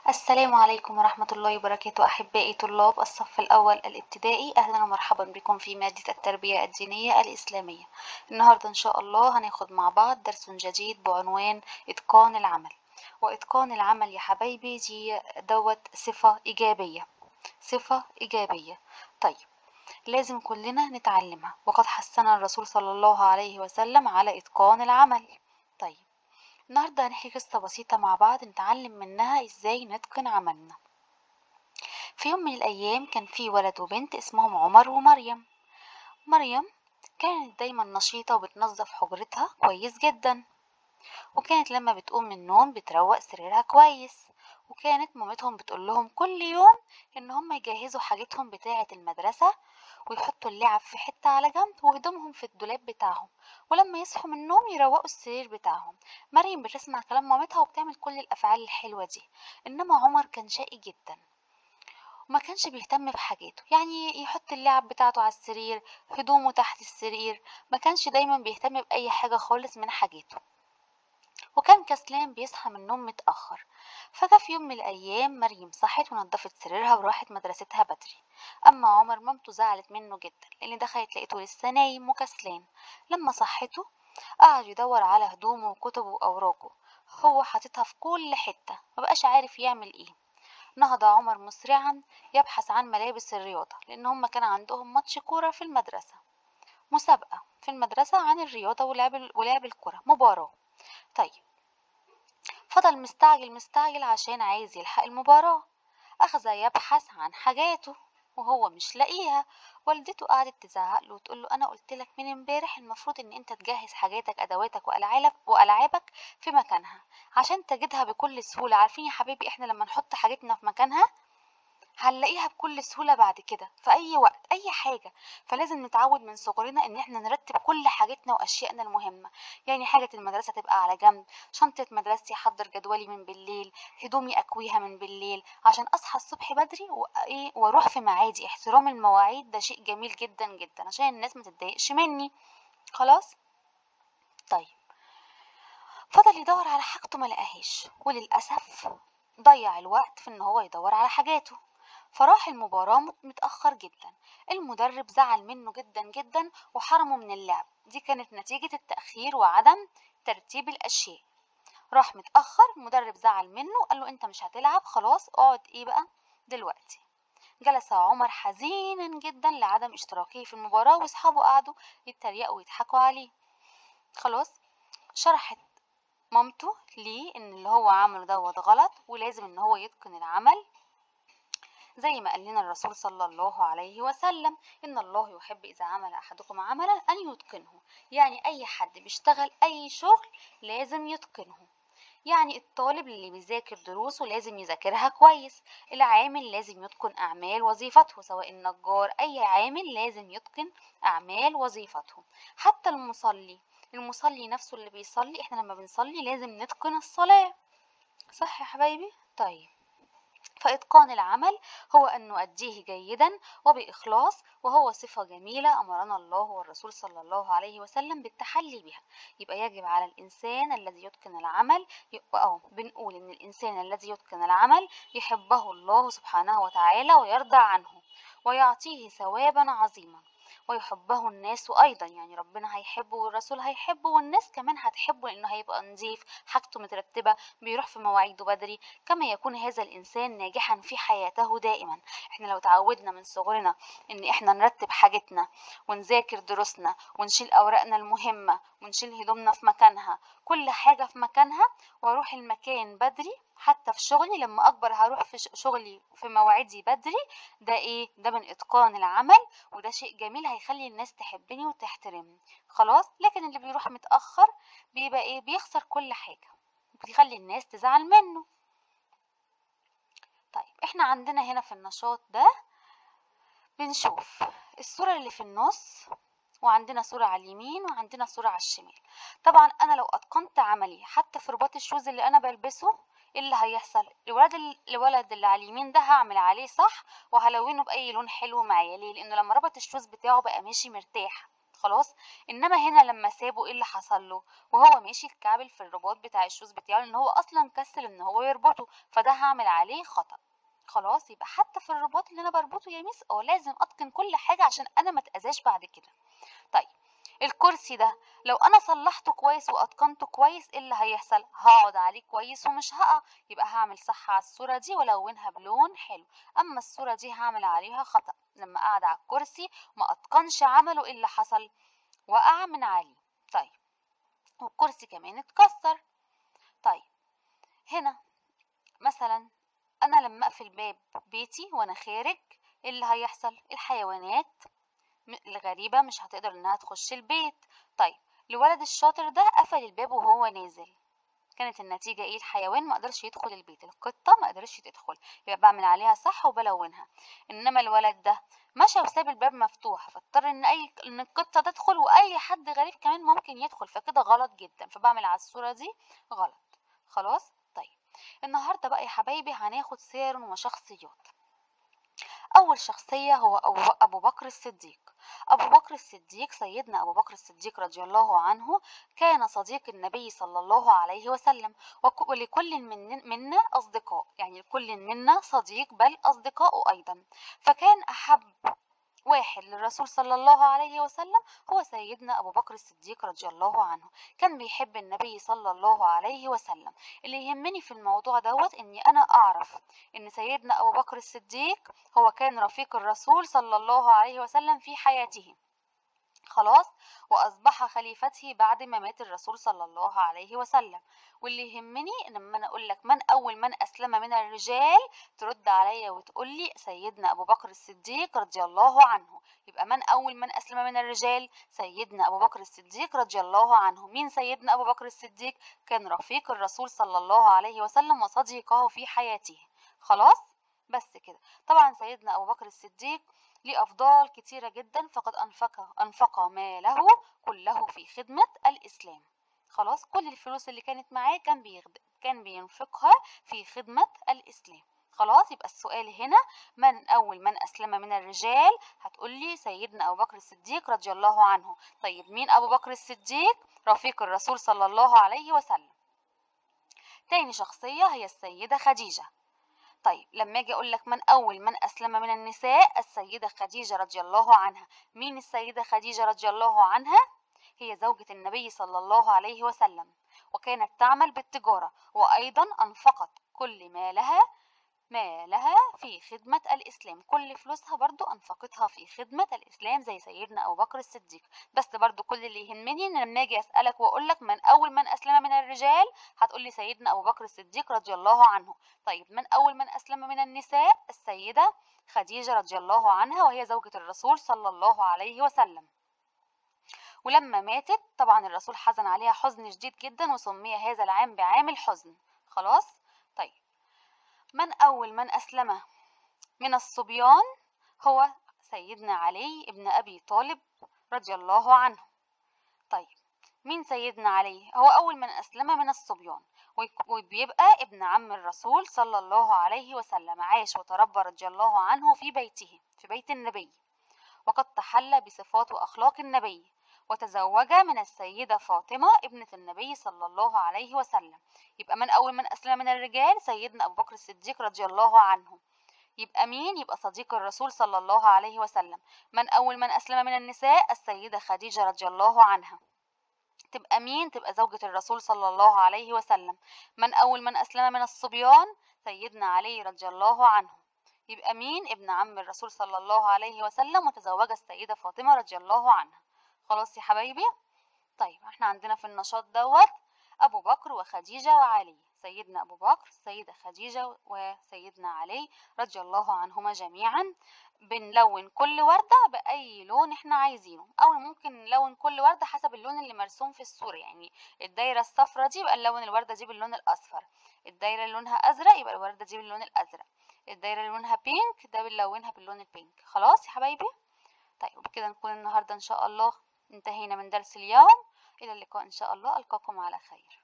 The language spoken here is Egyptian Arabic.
السلام عليكم ورحمة الله وبركاته أحبائي طلاب الصف الأول الابتدائي أهلا ومرحبا بكم في مادة التربية الدينية الإسلامية النهاردة إن شاء الله هناخد مع بعض درس جديد بعنوان إتقان العمل وإتقان العمل يا حبايبي دي دوت صفة إيجابية صفة إيجابية طيب لازم كلنا نتعلمها وقد حثنا الرسول صلى الله عليه وسلم على إتقان العمل طيب النهاردة هنحكي قصة بسيطة مع بعض نتعلم منها ازاي نتقن عملنا في يوم من الأيام كان في ولد وبنت اسمهم عمر ومريم مريم كانت دايما نشيطة وبتنظف حجرتها كويس جدا وكانت لما بتقوم من النوم بتروق سريرها كويس وكانت مامتهم بتقول لهم كل يوم ان هم يجهزوا حاجتهم بتاعة المدرسة ويحطوا اللعب في حتة على جنب وهدومهم في الدولاب بتاعهم ولما يصحوا من النوم يروقوا السرير بتاعهم مريم بتسمع كلام مامتها وبتعمل كل الأفعال الحلوة دي إنما عمر كان شقي جدا وما كانش بيهتم بحاجاته يعني يحط اللعب بتاعته على السرير هدومه تحت السرير ما كانش دايما بيهتم بأي حاجة خالص من حاجاته وكان كسلان بيصحى من النوم متأخر فجاء في يوم من الأيام مريم صحت ونضفت سريرها وراحت مدرستها بدري أما عمر مامته زعلت منه جدا لأن دخلت لقيته لسه نايم وكسلان لما صحته قعد يدور على هدومه وكتبه وأوراقه هو حاططها في كل حتة مبقاش عارف يعمل ايه نهض عمر مسرعا يبحث عن ملابس الرياضة لأن هما كان عندهم ماتش كورة في المدرسة مسابقة في المدرسة عن الرياضة ولعب ولعب الكرة مباراة طيب فضل مستعجل مستعجل عشان عايز يلحق المباراة أخذ يبحث عن حاجاته وهو مش لاقيها والدته قعدت تزعق له وتقول له انا قلت لك من امبارح المفروض ان انت تجهز حاجاتك ادواتك والعابك والعابك في مكانها عشان تجدها بكل سهوله عارفين يا حبيبي احنا لما نحط حاجتنا في مكانها هنلاقيها بكل سهولة بعد كده في أي وقت أي حاجة فلازم نتعود من صغرنا إن إحنا نرتب كل حاجتنا وأشيائنا المهمة يعني حاجة المدرسة تبقى على جنب شنطة مدرستي أحضر جدولي من بالليل هدومي أكويها من بالليل عشان أصحى الصبح بدري وإيه وأروح في ميعادي احترام المواعيد ده شيء جميل جدا جدا عشان الناس ما تتضايقش مني خلاص طيب فضل يدور على حاجته ما لقاهاش وللأسف ضيع الوقت في إن هو يدور على حاجاته فراح المباراة متأخر جدا المدرب زعل منه جدا جدا وحرمه من اللعب دي كانت نتيجة التأخير وعدم ترتيب الأشياء راح متأخر المدرب زعل منه قال له انت مش هتلعب خلاص اقعد ايه بقى دلوقتي جلس عمر حزينا جدا لعدم اشتراكه في المباراة واصحابه قعدوا يتريقوا ويضحكوا عليه خلاص شرحت مامته ليه ان اللي هو عمله دوت غلط ولازم ان هو يتقن العمل زي ما قال لنا الرسول صلى الله عليه وسلم إن الله يحب إذا عمل أحدكم عملا أن يتقنه يعني أي حد بيشتغل أي شغل لازم يتقنه يعني الطالب اللي بيذاكر دروسه لازم يذاكرها كويس العامل لازم يتقن أعمال وظيفته سواء النجار أي عامل لازم يتقن أعمال وظيفته حتى المصلي المصلي نفسه اللي بيصلي احنا لما بنصلي لازم نتقن الصلاة صح يا حبايبي طيب فإتقان العمل هو أن نؤديه جيدا وبإخلاص وهو صفة جميلة أمرنا الله والرسول صلى الله عليه وسلم بالتحلي بها يبقى يجب على الإنسان الذي يتقن العمل أو بنقول إن الإنسان الذي يتقن العمل يحبه الله سبحانه وتعالى ويرضى عنه ويعطيه ثوابا عظيما ويحبه الناس أيضا يعني ربنا هيحبه والرسول هيحبه والناس كمان هتحبه لأنه هيبقى نظيف حاجته مترتبة بيروح في مواعيده بدري كما يكون هذا الإنسان ناجحا في حياته دائما احنا لو تعودنا من صغرنا ان احنا نرتب حاجتنا ونذاكر دروسنا ونشيل أوراقنا المهمة ونشيل هدومنا في مكانها كل حاجة في مكانها واروح المكان بدري حتى في شغلي لما اكبر هروح في شغلي في مواعيدي بدري ده ايه ده من اتقان العمل وده شيء جميل هيخلي الناس تحبني وتحترمني خلاص لكن اللي بيروح متاخر بيبقى ايه بيخسر كل حاجه بيخلي الناس تزعل منه طيب احنا عندنا هنا في النشاط ده بنشوف الصوره اللي في النص وعندنا صورة على اليمين وعندنا صورة على الشمال طبعا انا لو اتقنت عملي حتى في رباط الشوز اللي انا بلبسه ايه اللي هيحصل الولد الولد اللي على اليمين ده هعمل عليه صح وهلونه باي لون حلو معايا ليه لانه لما ربط الشوز بتاعه بقى ماشي مرتاح خلاص انما هنا لما سابه ايه اللي حصل له وهو ماشي اتكعبل في الرباط بتاع الشوز بتاعه لان هو اصلا كسل ان هو يربطه فده هعمل عليه خطأ خلاص يبقى حتى في الرباط اللي انا بربطه يا ميس اه لازم اتقن كل حاجة عشان انا ما اتأذاش بعد كده طيب الكرسي ده لو انا صلحته كويس واتقنته كويس ايه اللي هيحصل هقعد عليه كويس ومش هقع يبقى هعمل صح على الصورة دي والونها بلون حلو اما الصورة دي هعمل عليها خطأ لما قعد على الكرسي ما اتقنش عمله ايه اللي حصل وقع من عليه طيب والكرسي كمان اتكسر طيب هنا مثلا انا لما اقفل باب بيتي وانا خارج ايه اللي هيحصل الحيوانات الغريبة مش هتقدر انها تخش البيت طيب الولد الشاطر ده قفل الباب وهو نازل كانت النتيجة ايه الحيوان ما قدرش يدخل البيت القطة ما قدرش تدخل يبقى بعمل عليها صح وبلونها انما الولد ده مشى وساب الباب مفتوح فاضطر ان اي ان القطة تدخل واي حد غريب كمان ممكن يدخل فكده غلط جدا فبعمل على الصورة دي غلط خلاص طيب النهاردة بقى يا حبايبي هناخد سير وشخصيات أول شخصية هو أبو بكر الصديق أبو بكر الصديق سيدنا أبو بكر الصديق رضي الله عنه كان صديق النبي صلى الله عليه وسلم ولكل من منا أصدقاء يعني لكل منا صديق بل أصدقاء أيضا فكان أحب واحد للرسول صلى الله عليه وسلم هو سيدنا أبو بكر الصديق رضي الله عنه كان بيحب النبي صلى الله عليه وسلم اللي يهمني في الموضوع دوت إني أنا أعرف إن سيدنا أبو بكر الصديق هو كان رفيق الرسول صلى الله عليه وسلم في حياته خلاص واصبح خليفته بعد ما مات الرسول صلى الله عليه وسلم واللي يهمني لما انا اقول لك من اول من اسلم من الرجال ترد عليا وتقول لي سيدنا ابو بكر الصديق رضي الله عنه يبقى من اول من اسلم من الرجال سيدنا ابو بكر الصديق رضي الله عنه مين سيدنا ابو بكر الصديق كان رفيق الرسول صلى الله عليه وسلم وصديقه في حياته خلاص بس كده طبعا سيدنا ابو بكر الصديق ليه أفضال كتيرة جدا فقد أنفق أنفق ماله كله في خدمة الإسلام خلاص كل الفلوس اللي كانت معاه كان بيخد... كان بينفقها في خدمة الإسلام خلاص يبقى السؤال هنا من أول من أسلم من الرجال هتقولي سيدنا أبو بكر الصديق رضي الله عنه طيب مين أبو بكر الصديق رفيق الرسول صلى الله عليه وسلم تاني شخصية هي السيدة خديجة طيب لما اجي اقول لك من اول من اسلم من النساء السيده خديجه رضي الله عنها مين السيده خديجه رضي الله عنها هي زوجة النبي صلى الله عليه وسلم وكانت تعمل بالتجارة وأيضا أنفقت كل مالها مالها في خدمة الإسلام كل فلوسها برضو أنفقتها في خدمة الإسلام زي سيدنا أبو بكر الصديق بس برضو كل اللي يهمني إن لما أجي أسألك وأقول لك من أول من أسلم من الرجال هتقولي سيدنا أبو بكر الصديق رضي الله عنه طيب من أول من أسلم من النساء السيدة خديجة رضي الله عنها وهي زوجة الرسول صلى الله عليه وسلم ولما ماتت طبعا الرسول حزن عليها حزن شديد جدا وسمي هذا العام بعام الحزن خلاص طيب من أول من أسلم من الصبيان هو سيدنا علي ابن أبي طالب رضي الله عنه طيب مين سيدنا علي هو أول من أسلم من الصبيان وبيبقى ابن عم الرسول صلى الله عليه وسلم عاش وتربى رضي الله عنه في بيته في بيت النبي وقد تحلى بصفات وأخلاق النبي وتزوج من السيدة فاطمة ابنة النبي صلى الله عليه وسلم يبقى من أول من أسلم من الرجال سيدنا أبو بكر الصديق رضي الله عنه يبقى مين يبقى صديق الرسول صلى الله عليه وسلم من أول من أسلم من النساء السيدة خديجة رضي الله عنها تبقى مين تبقى زوجة الرسول صلى الله عليه وسلم من أول من أسلم من الصبيان سيدنا علي رضي الله عنه يبقى مين ابن عم الرسول صلى الله عليه وسلم وتزوج السيدة فاطمة رضي الله عنها خلاص يا حبايبي طيب احنا عندنا في النشاط دوت ابو بكر وخديجه وعلي سيدنا ابو بكر السيده خديجه وسيدنا علي رضي الله عنهما جميعا بنلون كل ورده باي لون احنا عايزينه او ممكن نلون كل ورده حسب اللون اللي مرسوم في الصوره يعني الدايره الصفراء دي يبقى نلون الورده دي باللون الاصفر الدايره اللي لونها ازرق يبقى الورده دي باللون الازرق الدايره اللي لونها بينك ده بنلونها باللون البينك خلاص يا حبايبي طيب وبكده نكون النهارده ان شاء الله انتهينا من درس اليوم إلى اللقاء إن شاء الله ألقاكم على خير